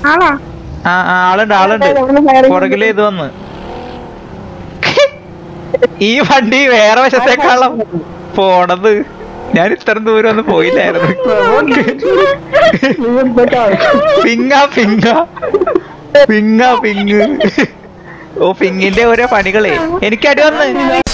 ആണോ ആ ആ, ആളുണ്ട് ആളുണ്ട് പുറകില് ഇത് വന്ന് ഈ വണ്ടി വേറെ വശത്തേക്കാളും പോണത് ഞാൻ ഇത്ര ദൂരം ഒന്നും പോയില്ലായിരുന്നു പിങ്ങ പിങ്ങ പിങ്ങ പിങ് ഓ പിങ്ങിന്റെ ഓരോ പണികളെ എനിക്ക് അടി വന്ന്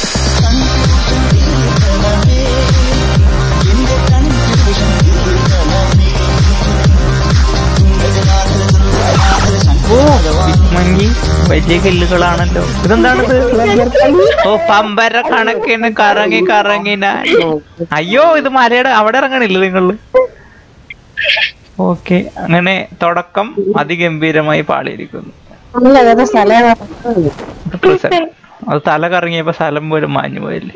ഓ മങ്ങി വലിയ കല്ലുകളാണല്ലോ ഇതെന്താണിത് ഓ പമ്പര കണക്കിന് കറങ്ങി കറങ്ങി ഞാൻ അയ്യോ ഇത് മലയുടെ അവിടെ ഇറങ്ങണില്ല നിങ്ങള് ഓക്കെ അങ്ങനെ തുടക്കം അതിഗംഭീരമായി പാളിയിരിക്കുന്നു നല്ല ഏതോ സ്ഥലമാണ് ഇപ്പൊ സ്ഥലം. അത് തല കറങ്ങിയപ്പോ സ്ഥലം പോലും മാഞ്ഞു പോയില്ലേ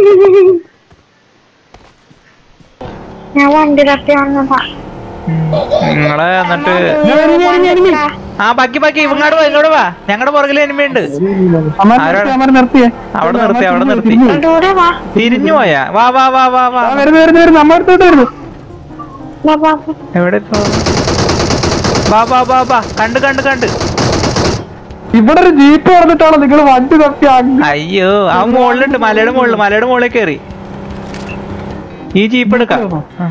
ഞാൻ വണ്ടി തട്ടി വന്നതാ നിങ്ങളെ എന്നിട്ട് ആ ബാക്കി ബാക്കി ഇങ്ങോട്ട് വാ ഇങ്ങോട്ട് വാ ഞങ്ങളുടെ പുറകിൽ എനിമയുണ്ട് ആരാണ്? നിർത്തിയേ അവിടെ നിർത്തി അവിടെ നിർത്തി ദൂരെ വാ തിരിഞ്ഞു പോയാ വാ വാ വാ വാ വാ ആ, വരുന്നു വരുന്നു വരുന്നു നമ്മ അടുത്തോട്ട് വരുന്നു വാ, വാ, വാ. എവിടെ ഇപ്പൊ? വാ വാ വാ വാ കണ്ട് കണ്ട് കണ്ട് ഇവിടെ ഒരു ജീപ്പ് പറഞ്ഞിട്ടാണോ നിങ്ങൾ വണ്ടി തപ്പി അങ്ങ് അയ്യോ ആ മുകളിലുണ്ട് മലയുടെ മുകളിൽ മലയുടെ മുകളിൽ കയറി ഈ ജീപ്പ് എടുക്കാം ആ.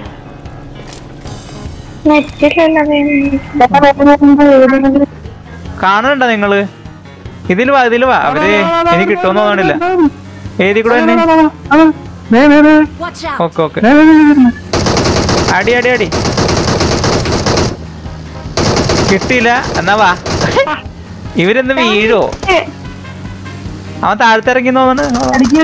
നെറ്റിലല്ല കാണുന്നുണ്ടോ നിങ്ങള് ഇതിൽ വാ ഇതിൽ വാ അവര് എനിക്ക് കിട്ടുമെന്ന് തോന്നണില്ല ഏതി കൂടെ തന്നെ ആ, ദേ, ദേ, ദേ. Watch out! ഓക്കെ ഓക്കെ ദേ, ദേ, ദേ, ദേ, ദേ. അടി അടി അടി കിട്ടിയില്ല എന്നാ വാ ഇവരെന്ന് വീഴോ അവൻ താഴത്തിറങ്ങി തോന്നുന്നു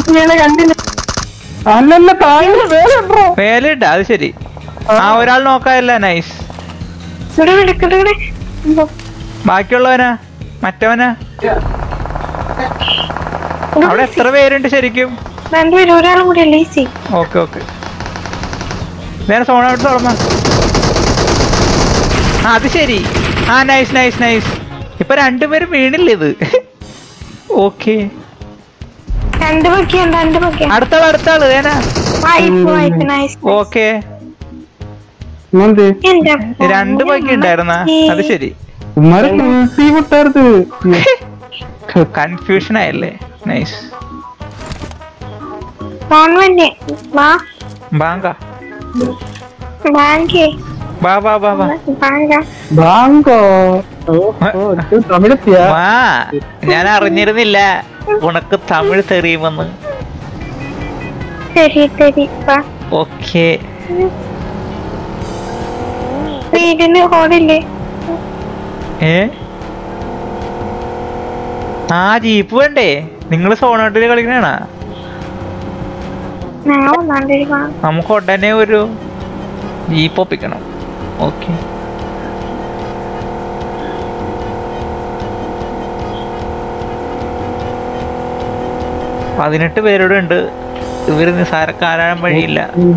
അല്ലല്ല താഴെ വേറെ ഉണ്ടോ വേലയിട്ട അത് ശരി ആ ഒരാൾ നോക്കാല്ല നൈസ് ഇവിടെ വിളിക്കട്ടെ ഇവിടെ ബാക്കിയുള്ളവനാ മറ്റവനാ അവിടെ എത്ര പേരുണ്ട് ശരിക്കും രണ്ടുപേരും ഒരാളും കൂടി അല്ലേ ഈസി ഓക്കെ ഓക്കെ വേറെ സോണ അവിടെ തുറന്ന ആ അത് ശരി ആ നൈസ് നൈസ് നൈസ് ഇപ്പൊ രണ്ടുപേരും വീണില്ല ഇത് ഓക്കെ രണ്ട് ബക്കിയുണ്ട് രണ്ട് ബക്കിയ അടുത്താള് അടുത്താള് ഏനാ വായ്പ വായ്പ നൈസ് ഓക്കെ എന്തേ എന്റെ രണ്ട് ബാക്കി ഉണ്ടായിരുന്ന അത് ശരി ഉമ്മാരെ തീ വിട്ടായിരുന്നു കൺഫ്യൂഷൻ ആയല്ലേ നൈസ് ഫോൺ വന്നെ വാ ബാങ്ക ബാങ്കേ വാ വാ വാ വാ ബാങ്ക ബാങ്കോ ഓ, ഓ, ഇത് തമിഴെത്തിയാ വാ ഞാൻ അറിഞ്ഞിരുന്നില്ല ഉനക്ക് തമിഴ് തെറിയുമെന്ന് ശരി ശരി വാ ഓക്കെ വീടിന് ഹോളില്ലേ ഏ ആ ജീപ്പ് വേണ്ടേ നിങ്ങൾ സോണോട്ടില് കളിക്കണേണ ഞാൻ ഒന്നാണ്ടിരിക്കാ നമുക്ക് ഉടനെ ഒരു ജീപ്പ് ഒപ്പിക്കണം ഓക്കെ പതിനെട്ട് പേരോട് ഉണ്ട് ഇവര് നിസാരക്കാരാൻ വഴിയില്ല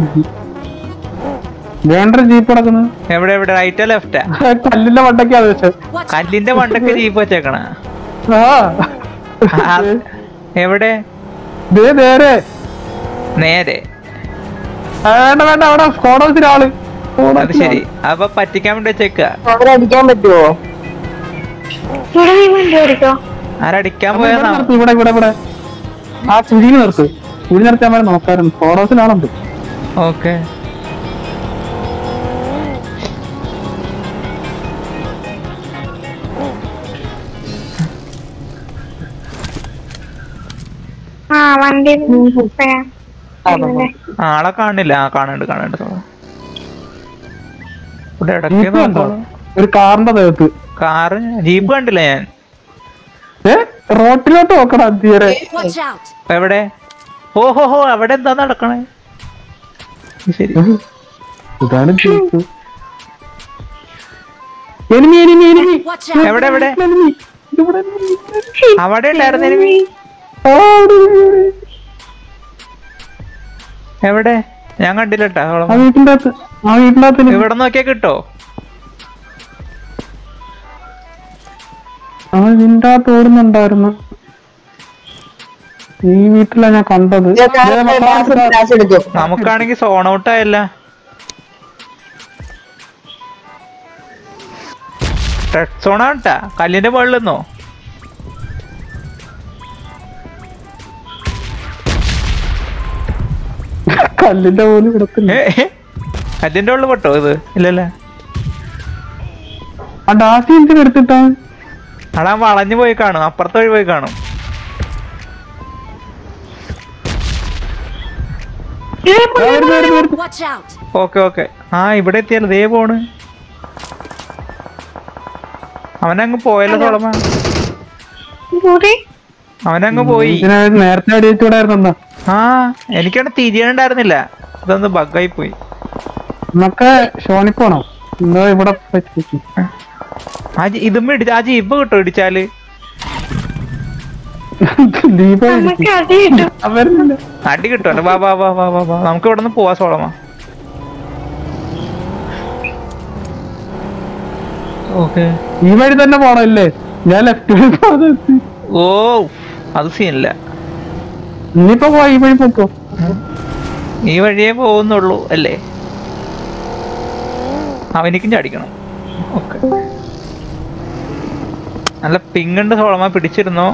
വേണ്ട ജീപ്പ് കിടക്കുന്നത് എവിടെ എവിടെ റൈറ്റാ ലെഫ്റ്റാ കല്ലിന്റെ വണ്ടക്കാണ് വെച്ചത് Watch out! കല്ലിന്റെ മണ്ടക്ക് ജീപ്പ് വെച്ചേക്കണ ആ എവിടെ ദേ നേരെ നേരെ ആ, വേണ്ട വേണ്ട അവിടെ സ്കോഡോസിന് ആള് അത് ശരി അപ്പൊ പറ്റിക്കാൻ വേണ്ടി വെച്ചേക്ക അവരടിക്കാൻ പറ്റുമോ ഇവിടെ നീ വണ്ടി ഓടിക്കോ ആരടിക്കാൻ ഇവിടെ പോയെന്നാ നിർത്ത്, ഇവിടെ ഇവിടെ ഇവിടെ ആ കുഴിയിൽ നിർത്ത് കുഴി നിർത്താൻ വേണ്ടി നോക്കാറുണ്ട് സ്കോഡോസിനാളുണ്ട് ഓക്കെ ആ വണ്ടി പോയാ. അല്ലേ? ആളെ കാണില്ല ആ കാണുന്നുണ്ട് കാണുന്നുണ്ട് ഇവിടെ ഇടയ്ക്ക് ജീപ്പ് കണ്ടോ നോക്കണം ഒരു കാറിന്റെ ദേഹത്ത് കാറ് ജീപ്പ് കണ്ടില്ല ഞാൻ ഏ റോട്ടിലോട്ട് നോക്കണം തീരെ Watch out! എവിടെ ഓഹോ ഹോ അവിടെ എന്താ നടക്കണേ ശരി ഇതാണ് jeep enemy enemy enemy Watch out! എവിടെ എവിടെ എനിമി ഇവിടെ enemy. അവിടെ ഉണ്ടായിരുന്നു enemy. ആ, അവിടെ enemy, അവിടെ. എവിടെ ഞാൻ കണ്ടില്ല കേട്ടാ ആ വീട്ടിന്റെ അകത്ത് ആ വീട്ടിന്റെ അകത്ത് enemy. ഇവിടെ നോക്കിയാ കിട്ടോ ആ ഇതിന്റെ അകത്ത് ഓടുന്നുണ്ടായിരുന്നു ഈ വീട്ടിലാ ഞാൻ കണ്ടത് ദേ, മക്കളെ, ക്ലാസ് എടുക്കും നമുക്കാണെങ്കിൽ സോൺ ഔട്ട് ആയല്ല റെഡ് സോണാണ് ട്ടാ കല്ലിന്റെ മുകളിൽ നിന്നോ കല്ലിന്റെ പോലും കിടക്കില്ല ഏ കല്ലിന്റെ ഉള്ളിൽ പെട്ടോ ഇത് ഇല്ലല്ലേ ആ ഡാസി എന്തിനാ എടുത്തിട്ടാ അടാ വളഞ്ഞു പോയി കാണും അപ്പുറത്തെ വഴി പോയി കാണും ഇത് ദാ വരുന്നു, വരുന്നു, വരുന്നു. Watch out! ഓക്കെ ഓക്കെ ആ ഇവിടെ എത്തിയാലോ ദേ പോണ് അവനങ്ങ് പോയല്ലോ സോളമ കൂടി അവനങ്ങ് പോയി ഇതിനാ നേരത്തെ അടിയിച്ചൂടായിരുന്നു എന്താ ആ എനിക്കാണ് തിരിയണ്ടായിരുന്നില്ല ഇതൊന്ന് ബഗ്ഗായി പോയി നമുക്ക് ഷോണി പോണോ എന്താ ഇവിടെ പറ്റി ആ ജി- ഇതും ഇടി ആ ജീപ്പ് കിട്ടും ഇടിച്ചാല് ദീപ നമുക്ക് അടി കിട്ടും വരുന്നില്ല അടി കിട്ടുമല്ലോ വാ വാ വാ വാ വാ വാ നമുക്ക് ഇവിടെ നിന്ന് പോവാ സോളമ ഓക്കെ ഈ വഴി തന്നെ പോണല്ലേ ഞാൻ ലെഫ്റ്റ് ഓ അത് സീനില്ല ഇനിയിപ്പോ പോ ഈ വഴി പോക്കോ ഈ വഴിയേ പോകുന്നുള്ളൂ അല്ലേ അവനിക്കും ചാടിക്കണം ഓക്കെ നല്ല പിങ്ങണ്ട് സോളമ പിടിച്ചിരുന്നോ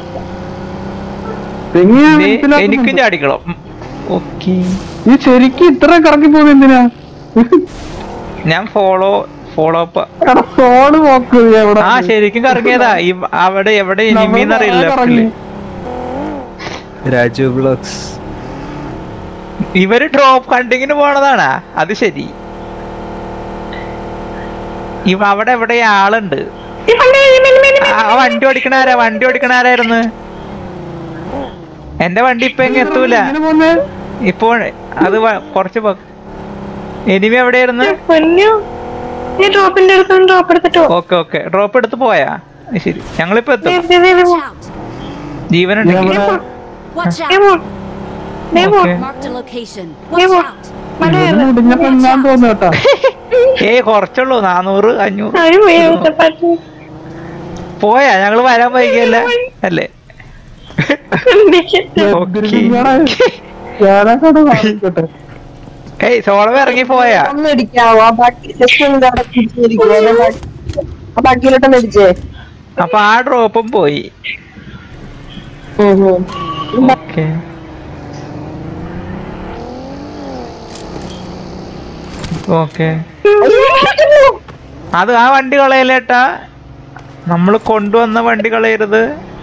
തെങ്ങി ഞാൻ ദേ, മനസ്സിലാക്കുന്നുണ്ട്. എനിക്കും ചാടിക്കണം ഓക്കെ ഈ ശരിക്കും ഇത്ര കറക്കി പോകുന്നത് എന്തിനാ ഞാൻ ഫോളോ ഫോളോ അപ്പ് എടാ സോണ് പോക്ക് എവിടെ ആ ശരിക്കും കറങ്ങിയതാ ഈ അവിടെ എവിടെ ഇനിമീന്ന് അറിയില്ല കറങ്ങി രാജു ബ്ലോഗ്സ് ഇവര് ഡ്രോപ്പ് ഹണ്ടിങ്ങിന് പോണതാണാ അത് ശരി ഇവ അവിടെ എവിടെ ആളുണ്ട് ഈ പണ്ട് ഈ മെല്ലെ മെല്ലെ ആ ആ വണ്ടി ഓടിക്കണ ആരാ വണ്ടി ഓടിക്കണ ആരായിരുന്നു എന്റെ വണ്ടി ഇപ്പൊ എങ്ങ എത്തൂല ഇങ്ങനെ പോന്നേ ഇപ്പോൾ അത് വ- കുറച്ച് എനിമി എവിടെയായിരുന്നു പൊന്നു ഈ ഡ്രോപ്പിന്റെ അടുത്ത് ഡ്രോപ്പ് എടുത്തിട്ടോ ഓക്കെ ഓക്കെ ഡ്രോപ്പ് എടുത്ത് പോയാ അത് ശരി ഞങ്ങളിപ്പോ എത്തും Watch out! ജീവനുണ്ടെങ്കിൽ ഇവിടെ Watch out! ദേവോ ദേവോ ഓക്കെ Marked a location. ദേവോ Watch out! മല ഇവിടെ മുടിഞ്ഞപ്പോ ഞാൻ തോന്നുന്നു കേട്ടാ ഏയ് കുറച്ചുള്ളൂ നാനൂറ് അഞ്ഞൂറ് അവര് പോയി പറ്റി പോയാ ഞങ്ങള് വരാൻ വൈകിയല്ല അല്ലേ ഓക്കേ. ഞാനൊക്കെ വാങ്ങിക്കട്ടെ ഏയ് സോളം ഇറങ്ങി പോയാ ഒന്ന് ഇടിക്കാവോ ആ ബാക്കി ജസ്റ്റ് ഒന്ന് അവിടെ പിടിച്ചിരിക്കുവോ അതെ ബാക്കി- ആ ബാക്കിയിലോട്ടൊന്ന് ഇടിച്ചേ അപ്പൊ ആ ഡ്രോപ്പും പോയി ഉം, ഉം. ഓക്കെ ഓക്കെ അത് ആ വണ്ടി കളയല്ലേട്ടാ നമ്മൾ കൊണ്ടുവന്ന വണ്ടി കളയരുത്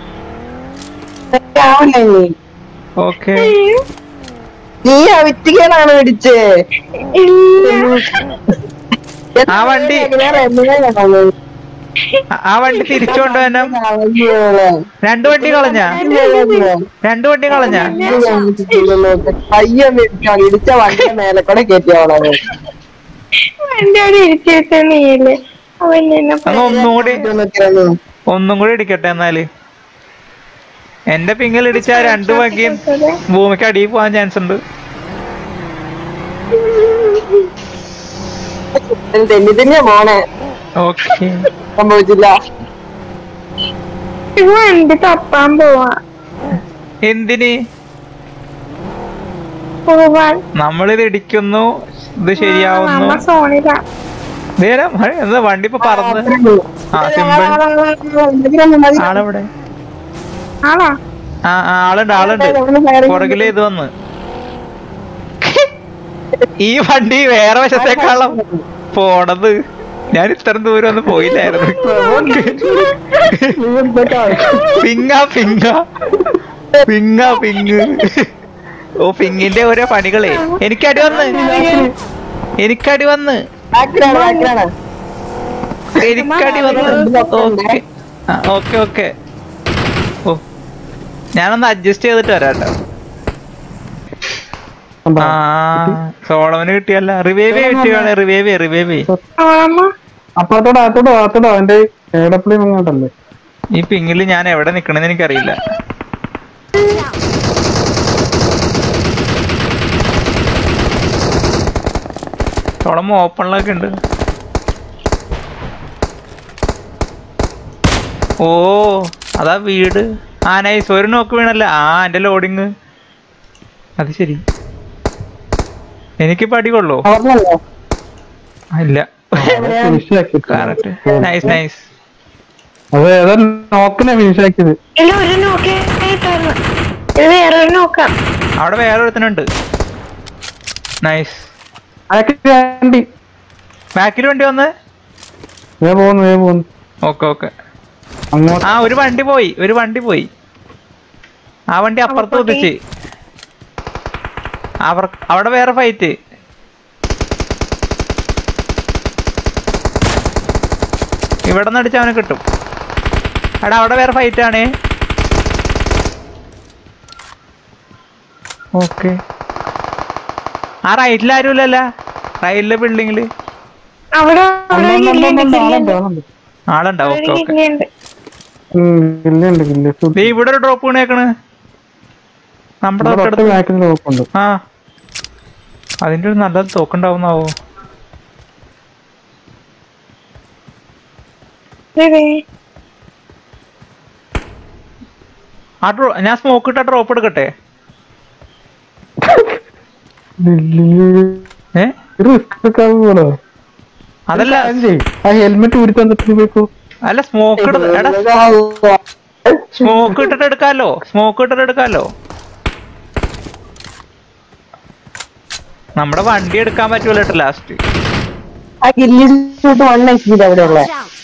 ആവല്ലേ നീ ഓക്കെ നീ ആ വിറ്റുകേടാണ് ഇടിച്ചേ ആ വണ്ടി ആ വണ്ടി തിരിച്ചു കൊണ്ടുവരണം രണ്ടു വണ്ടി കളഞ്ഞ രണ്ടു വണ്ടി കളഞ്ഞ പയ്യെ ഇടിച്ചാൽ ഇടിച്ച വണ്ടി മേലെ കൂടെ കയറ്റിയോളാം എന്റെ അവിടെ ഇരിച്ചിട്ട് നീയല്ലേ അവൻ എന്നെ അങ്ങ് ഒന്നുകൂടി ഒന്നും കൂടി ഇടിക്കട്ടെ എന്നാല് എന്റെ പിങ്ങിൽ ഇടിച്ച രണ്ടു വകയും ഭൂമിക്ക് അടിയിൽ പോകാൻ ചാൻസ് ഉണ്ട് തെന്നി തന്നെ മോനെ ഓക്കെ സംഭവിച്ചില്ല ഇത് വണ്ടി തപ്പാൻ പോവാ എന്തിന് പോവാൻ നമ്മളിത് ഇടിക്കുന്നു ഇത് ശരിയാവുന്നു നമ്മ സോണില നേരം എന്താ വണ്ടി ഇപ്പൊ പറന്ന് ആ സിമ്പിൾ ആളെവിടെ ആണോ ആ ആ, ആളുണ്ട് ആളുണ്ട് പുറകില് ഇത് വന്ന് ഈ വണ്ടി വേറെ വശത്തേക്കാളും പോണത് ഞാൻ ഇത്രയും ദൂരം ഒന്നും പോയില്ലായിരുന്നു പിങ്ങ പിങ്ങ പിങ്ങ പിങ് ഓ പിങ്ങിന്റെ ഓരോ പണികളെ എനിക്കടി വന്ന് എനിക്കടി വന്ന് ബാക്കിലാണ് ബാക്കിലാണ് എനിക്കടി വന്ന് ഓക്കെ ഓക്കെ ഓക്കെ ഓ ഞാനൊന്ന് അഡ്ജസ്റ്റ് ചെയ്തിട്ട് വരാം കേട്ടോ ആ സോളവന് കിട്ടിയല്ല റിവൈവ് കിട്ടിയാണ് റിവൈവ് റിവൈവ് ആമ അപ്പുറത്തോടെ അകത്തോട്ടോ അകത്തോട്ടോ അവന്റെ ഏടപ്പിളി അങ്ങോട്ടല്ലേ ഈ പിങ്ങില് ഞാൻ എവിടെ നിക്കണെന്ന് എനിക്കറിയില്ല സോളം ഓപ്പണിലൊക്കെ ഉണ്ട് ഓ അതാ വീട് ആ നൈസ് ഒരു നോക്ക് വീണല്ല ആ എന്റെ ലോഡിങ് അത് ശരി എനിക്ക് പടി കൊള്ളോ പറഞ്ഞല്ലോ ആ, ഇല്ല ഫിനിഷ് ആക്കി കറക്റ്റ് നൈസ് നൈസ് അത് ഏതോ നോക്കിനെ ഫിനിഷ് ആക്കിയത് ഇല്ല ഒരു നോക്കിട്ടായിരുന്നു ഇത് വേറെ ഒരു നോക്കാം അവിടെ വേറെ ഒരുത്തനുണ്ട് നൈസ് അതൊക്കെ വേണ്ടി ബാക്കിൽ വണ്ടി വന്ന് വേ പോകുന്നു വേ പോകുന്നു ഓക്കെ ഓക്കെ അങ്ങോട്ട് ആ ഒരു വണ്ടി പോയി ഒരു വണ്ടി പോയി ആ വണ്ടി അപ്പുറത്ത് കുതിച്ച് അവർ അവിടെ വേറെ ഫൈറ്റ് ഇവിടെ നിന്ന് അടിച്ച് അവനെ കിട്ടും എടാ അവിടെ വേറെ ഫൈറ്റ് ആണേ ഓക്കെ ആ റൈറ്റിൽ ആരുമില്ലല്ല റൈറ്റിലെ ബിൽഡിങ്ങില് അവിടെ അവിടെ ഒരു ഉണ്ട്, ഉണ്ട്, കില്ലുണ്ട്, ഉണ്ട്, കില്ലുണ്ട്. ആളുണ്ട്, ആളുണ്ട്. ആളുണ്ടാ ഒരു ഓക്കെ ഓക്കെ കില്ലുണ്ട്. ഉം, കില്ലുണ്ട് കില്ല് ദേ ഇവിടെ ഒരു ഡ്രോപ്പ് വീണേക്കണ് നമ്മുടെ തൊട്ട് തൊട്ടടുത്ത് ബാക്കിൽ നോക്കുന്നുണ്ട് ആ അതിന്റെ ഒരു നല്ല തോക്കുണ്ടാവുന്നാവോ ഇതേ, ആ ഡ്രോ ഞാൻ സ്മോക്ക് ഇട്ട ഡ്രോപ്പ് എടുക്കട്ടെ ഏ റിസ്ക് എടുക്കാൻ പോണോ അതല്ല ആ ഹെൽമെറ്റ് ഊരി തന്നിട്ട് പോയിക്കോ അല്ല സ്മോക്ക് എടാ സ്മോക്ക് ഇട്ടിട്ട് എടുക്കാലോ സ്മോക്ക് ഇട്ടിട്ട് എടുക്കാലോ നമ്മുടെ വണ്ടി എടുക്കാൻ പറ്റൂല കേട്ടോ ലാസ്റ്റ് ആ ഗില്ലി ഷൂട്ട് വൺ എച്ച് അവിടെ ഉള്ള Watch out!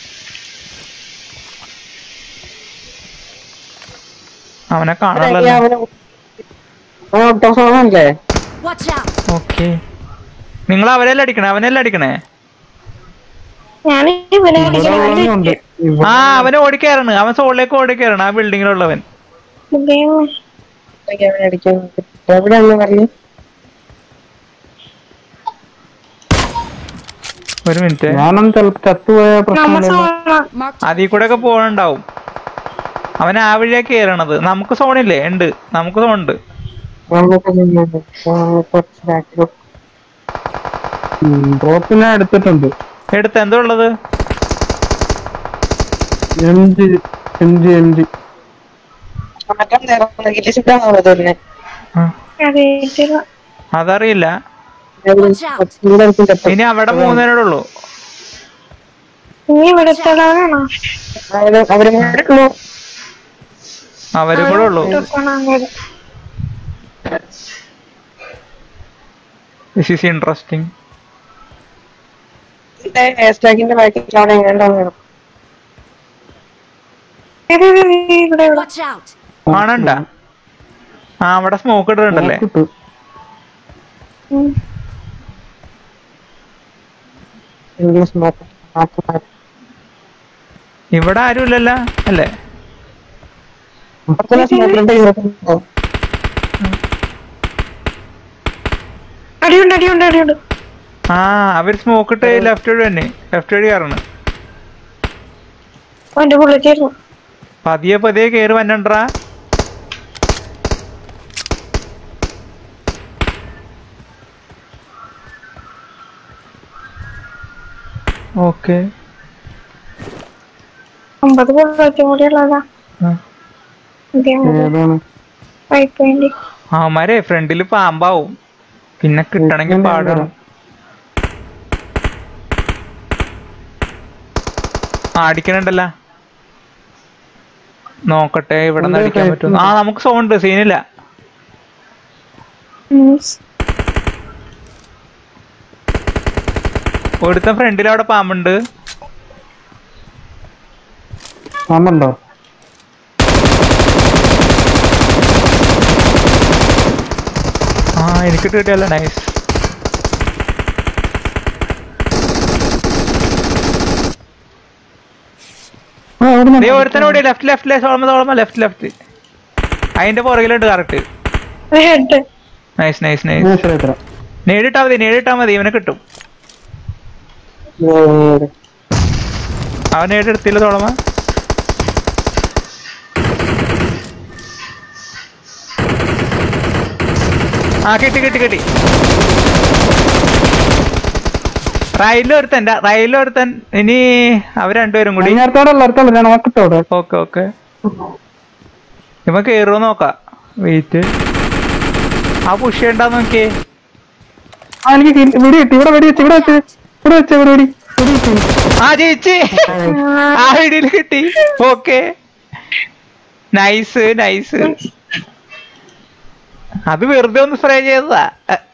അവനെ കാണാനല്ലോ ഓട്ടോസോണല്ലേ Watch out! ഓക്കെ നിങ്ങൾ അവരെല്ലാം അടിക്കണേ അവനെല്ലാം അടിക്കണേ ഞാൻ ഇവനെ ഇവിടെ ഉള്ളവനുണ്ട് ഇവിടെ ആ അവനെ ഓടിക്കയറാണ് അവൻ സോളിലേക്ക് ഓടിക്കയറാണ് ആ ബിൽഡിങ്ങിലുള്ളവൻ അടിക്കാൻ എവിടെയാണെന്ന് പറഞ്ഞു ഒരു മിനിറ്റ് ഞാനൊന്നും ചിലപ്പോ ചത്തുപോയ നമ്മ പ്രശ്നമില്ല സോണ Marked അതിൽ കൂടെ ഒക്കെ പോകണുണ്ടാവും അവൻ ആ വഴിയാ കയറണത് നമുക്ക് സോണില്ലേ ഉണ്ട് നമുക്ക് സോണുണ്ട് ഡ്രോപ്പ് ഞാൻ എടുത്തിട്ടുണ്ട് എടുത്ത് എന്താ ഉള്ളത് M G M G M G മറ്റേ ഗില്ലി ഷൂട്ടാണോ തന്നെ ആ, അറിയിട്ടില്ല അതറിയില്ല Watch out! ഇനി അവിടെ മൂന്നേരോടെ ഉള്ളൂ ഇനി ഇവിടെ തളാണോ അവര് മുന്നിട്ടുള്ളൂ അവരും കൂടെ ഉള്ളൂ ദിസ് ഈസ് ഇൻട്രസ്റ്റിംഗ് ഹാഷ്ടാഗിന്റെ ബാക്കിൽ അവിടെ എങ്ങനെയുണ്ടാവും വേണം ഇവിടെ ഇവിടെ Watch out! കാണണ്ട ആ അവിടെ സ്മോക്ക് ഇട്ടിട്ടുണ്ടല്ലേ കിട്ടും ഉം. ഇംഗ്ലീഷ് മാത്രം മാത്രം ഇവിടെ ആരും ഇല്ലല്ലോ അല്ലേ അപ്പുറത്തുള്ള സ്മോക്കിന്റെ യൂറോപ്പ് അടിയുണ്ട് അടിയുണ്ട് അടിയുണ്ട് ആ അവർ സ്മോക്ക് ഇട്ട് ലെഫ്റ്റ് വഴി തന്നെ ലെഫ്റ്റ് വഴി കയറണ് എന്റെ പുള്ളിക്കായിരുന്നു പതിയെ പതിയെ കയറി വന്നണ്ടാ ഓക്കെ ഒമ്പത് പുള്ളിക്കും കൂടി ഉള്ളതാ ഏതാണ് പൈപ്പ് വേണ്ടി അവന്മാരെ ഫ്രണ്ടിൽ പാമ്പാവും പിന്നെ കിട്ടണമെങ്കിൽ പാടണം ആ അടിക്കണുണ്ടല്ല നോക്കട്ടെ ഇവിടെ നിന്ന് ഉണ്ട്, അടിക്കാൻ പറ്റും ആ നമുക്ക് സോണ്ട് സീനില്ല ഉം. ഒരുത്ത ഫ്രണ്ടിൽ അവിടെ പാമ്പുണ്ട് ആണല്ലോ ആ എനിക്ക് കിട്ടിയല്ല നൈസ് ആ അവിടെ ദേ ഒരുത്തനോടി ലെഫ്റ്റ് ലെഫ്റ്റ് ലെഫ്റ്റ് ഓളമ ഓളമ ലെഫ്റ്റ് ലെഫ്റ്റ് അതിന്റെ പുറകിലുണ്ട് കറക്റ്റ് ഒരു ഹെഡ് നൈസ് നൈസ് നൈസ് ഞാൻ ശരി തരാം നേടിട്ടാ മതി നേടിട്ടാ മതി ഇവനെ കിട്ടും അവൻ നേടിയെടുത്തില്ല തോളമ ആ കിട്ടി കിട്ടി കിട്ടി റൈലിൽ ഒരുത്തൻ റൈലിൽ ഒരുത്തൻ ഇനി അവർ രണ്ടുപേരും കൂടി നേരത്തോടെ അടുത്തുള്ള ഞാൻ നോക്കട്ടെ അവിടെ ഓക്കെ ഓക്കെ ഇവ കേറുമോ നോക്കാം വെയിറ്റ് ആ പുഷ് ചെയ്യണ്ടാന്ന് നോക്കിയേ ആ എനിക്ക് കിട്ടി- വെടി കിട്ടി ഇവിടെ വെടി വെച്ച് ഇവിടെ വെച്ച് ഇവിടെ വെച്ച് ഇവിടെ വെടി ആ ജയിച്ച് ആ ഐഡിയിൽ കിട്ടി ഓക്കെ നൈസ് നൈസ് അത് വെറുതെ ഒന്ന് സ്പ്രേ ചെയ്തതാ